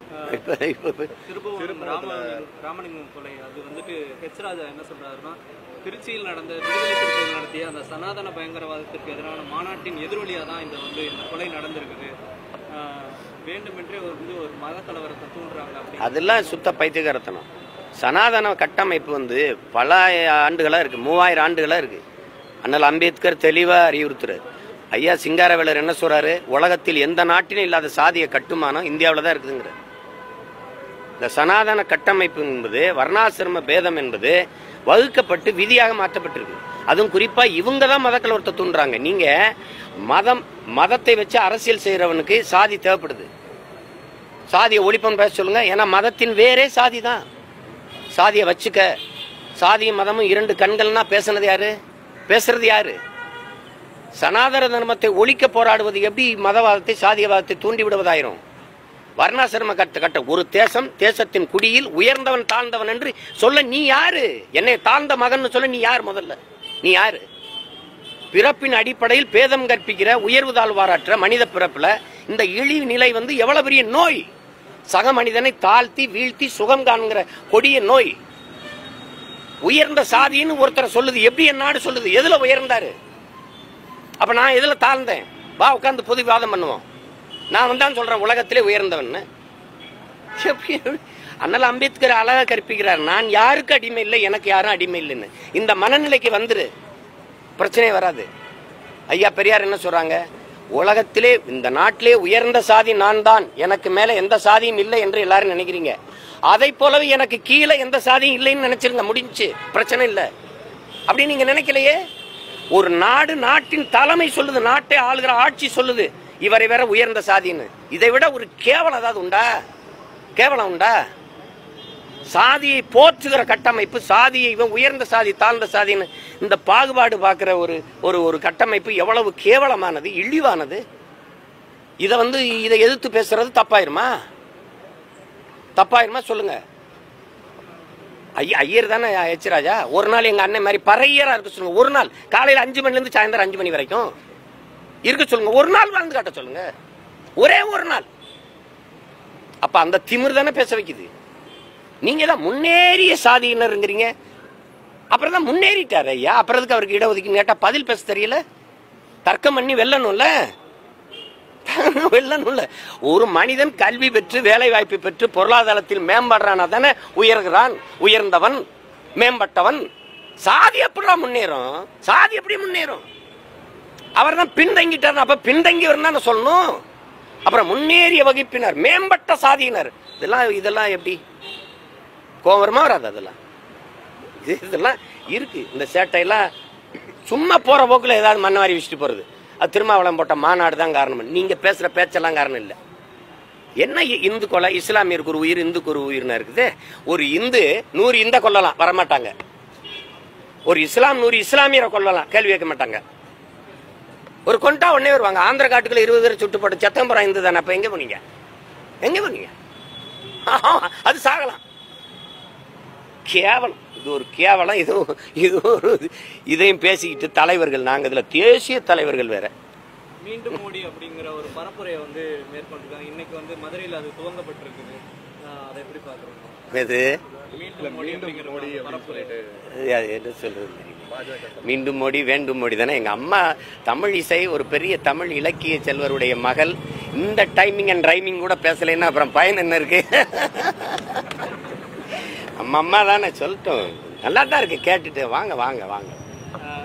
இப்போ இப்போ திருப்பூர் ராமலிங்கம் ராமலிங்கம் கொலை அது வந்துட்டு ஹெச் ராஜா என்ன சொல்றாருன்னா திருச்சியில் நடந்த விடுதலை சிறுத்தைகள் நடத்திய அந்த சனாதன பயங்கரவாதத்திற்கு எதிரான மாநாட்டின் எதிரொலியாக தான் இந்த வந்து இந்த கொலை நடந்திருக்குது ஆஹ் வேண்டுமென்றே ஒரு வந்து ஒரு மத கலவரத்தை தூண்டுறாங்க அப்படி அதெல்லாம் சுத்த பைத்தியகாரத்தனம் சனாதன கட்டமைப்பு வந்து பல ஆண்டுகளாக இருக்குது மூவாயிரம் ஆண்டுகளாக இருக்குது அண்ணல் அம்பேத்கர் தெளிவாக அறிவுறுத்துறாரு ஐயா சிங்காரவேலர் என்ன சொல்றாரு உலகத்தில் எந்த நாட்டிலும் இல்லாத சாதிய கட்டுமானம் இந்தியாவில் தான் இருக்குதுங்கிறார் இந்த சனாதன கட்டமைப்பு என்பது வர்ணாசிரம பேதம் என்பது வகுக்கப்பட்டு விதியாக மாற்றப்பட்டிருக்கு அதுவும் குறிப்பா இவங்க தான் மத கலவரத்தை தூண்டுறாங்க நீங்க மதம் மதத்தை வச்சு அரசியல் செய்யறவனுக்கு சாதி தேவைப்படுது சாதியை ஒழிப்பன் பேச சொல்லுங்க ஏன்னா மதத்தின் வேரே சாதி தான் சாதியை வச்சுக்க சாதியும் மதமும் இரண்டு கண்கள்னா பேசுனது யாரு பேசுறது யாரு சனாதன தர்மத்தை ஒழிக்க போராடுவது எப்படி மதவாதத்தை சாதியவாதத்தை தூண்டி விடுவதாயிரும் வர்ணாசிரம கட்ட கட்ட ஒரு தேசம் தேசத்தின் குடியில் உயர்ந்தவன் தாழ்ந்தவன் என்று சொல்ல நீ யாரு என்னை தாழ்ந்த மகன் சொல்ல நீ யார் முதல்ல நீ யாரு பிறப்பின் அடிப்படையில் பேதம் கற்பிக்கிற உயர்வு தாழ்வாராற்ற மனித பிறப்புல இந்த இழிவு நிலை வந்து எவ்வளவு பெரிய நோய் சக மனிதனை தாழ்த்தி வீழ்த்தி சுகம் காண்கிற கொடிய நோய் உயர்ந்த சாதின்னு ஒருத்தர் சொல்லுது எப்படி என் நாடு சொல்லுது எதுல உயர்ந்தாரு அப்ப நான் எதுல தாழ்ந்தேன் வா உட்கார்ந்து பொது விவாதம் பண்ணுவோம் நான் வந்தான் சொல்றேன் உலகத்திலே உயர்ந்தவன் அண்ணல் அம்பேத்கர் அழகா கற்பிக்கிறார் நான் யாருக்கு அடிமை இல்லை எனக்கு யாரும் அடிமை இல்லைன்னு இந்த மனநிலைக்கு வந்துரு பிரச்சனை வராது ஐயா பெரியார் என்ன சொல்றாங்க உலகத்திலே இந்த நாட்டிலே உயர்ந்த சாதி நான் தான் எனக்கு மேல எந்த சாதியும் இல்லை என்று எல்லாரும் நினைக்கிறீங்க அதை போலவே எனக்கு கீழே எந்த சாதியும் இல்லைன்னு நினைச்சிருங்க முடிஞ்சு பிரச்சனை இல்லை அப்படி நீங்க நினைக்கலையே ஒரு நாடு நாட்டின் தலைமை சொல்லுது நாட்டை ஆளுகிற ஆட்சி சொல்லுது இவரை வேற உயர்ந்த சாதின்னு இதை விட ஒரு கேவலம் ஏதாவது உண்டா கேவலம் உண்டா சாதியை போற்றுகிற கட்டமைப்பு சாதியை இவன் உயர்ந்த சாதி தாழ்ந்த சாதின்னு இந்த பாகுபாடு பார்க்குற ஒரு ஒரு ஒரு கட்டமைப்பு எவ்வளவு கேவலமானது இழிவானது இதை வந்து இதை எதிர்த்து பேசுறது தப்பாயிருமா தப்பாயிருமா சொல்லுங்க ஐயா ஐயர் தானே எச் ராஜா ஒரு நாள் எங்க அண்ணன் மாதிரி பறையரா இருக்க சொல்லுங்க ஒரு நாள் காலையில அஞ்சு மணில இருந்து சாயந்தரம் அஞ்சு மணி வரைக்கும் இருக்க சொல்லுங்க ஒரு நாள் வாழ்ந்து காட்ட சொல்லுங்க ஒரே ஒரு நாள் அப்ப அந்த திமிர் தானே பேச வைக்குது நீங்க தான் முன்னேறிய சாதியினருங்கிறீங்க அப்புறம் தான் முன்னேறிட்டாரு ஐயா அப்புறம் எதுக்கு அவருக்கு இடஒதுக்கீடு கேட்டா பதில் பேச தெரியல தர்க்கம் பண்ணி வெல்லணும்ல வெல்லணும்ல ஒரு மனிதன் கல்வி பெற்று வேலை வாய்ப்பு பெற்று பொருளாதாரத்தில் மேம்படுறானா தானே உயர்கிறான் உயர்ந்தவன் மேம்பட்டவன் சாதி எப்படிடா முன்னேறும் சாதி எப்படி முன்னேறும் அவர் தான் பின்தங்கிட்டார் அப்ப பின்தங்கியவர் தானே சொல்லணும் அப்புறம் முன்னேறிய வகுப்பினர் மேம்பட்ட சாதியினர் இதெல்லாம் இதெல்லாம் எப்படி கோவம் வருமா வராது அதெல்லாம் இது இதெல்லாம் இருக்கு இந்த சேட்டையெல்லாம் சும்மா போற போக்குல ஏதாவது மண்ணவாரி வச்சுட்டு போறது அது திருமாவளம் போட்ட மாநாடு தான் காரணம் நீங்க பேசுற பேச்செல்லாம் காரணம் இல்லை என்ன இ- இந்து கொலை இஸ்லாமியருக்கு ஒரு உயிர் இந்துக்கு ஒரு உயிர்னா இருக்குது ஒரு இந்து நூறு இந்த கொல்லலாம் வரமாட்டாங்க ஒரு இஸ்லாம் நூறு இஸ்லாமியரை கொல்லலாம் கேள்வி கேட்க மாட்டாங்க ஒரு கொண்டா உடனே வருவாங்க ஆந்திர காட்டுக்குள்ள இருபது பேர் சுட்டு போட்டு செத்தம்பரம் இந்து தானே அப்ப எங்க போனீங்க எங்க போனீங்க அது சாகலாம் கேவலம் இது ஒரு கேவலம் இது இது ஒரு இதையும் பேசிக்கிட்டு தலைவர்கள் நாங்க இதுல தேசிய தலைவர்கள் வேற மீண்டும் மோடி அப்படிங்கிற ஒரு பரப்புரையை வந்து மேற்கொண்டிருக்காங்க இன்னைக்கு வந்து மதுரையில் அது துவங்கப்பட்டிருக்குது ஆஹ் அதை எப்படி பாக்குறோம் இது மீண்டும் மோடி அப்படிங்கிற ஒரு பரப்புரை அது என்ன சொல்றது தெரியுமா? மீண்டும் மோடி வேண்டும் மோடி தானே எங்க அம்மா தமிழ் இசை ஒரு பெரிய தமிழ் இலக்கிய செல்வருடைய மகள் இந்த டைமிங் அண்ட் ரைமிங் கூட பேசலைன்னா அப்புறம் பயன் என்ன இருக்கு நம்ம அம்மா தானே சொல்லட்டும் நல்லா தான் இருக்கு கேட்டுட்டு வாங்க வாங்க வாங்க ஆஹ்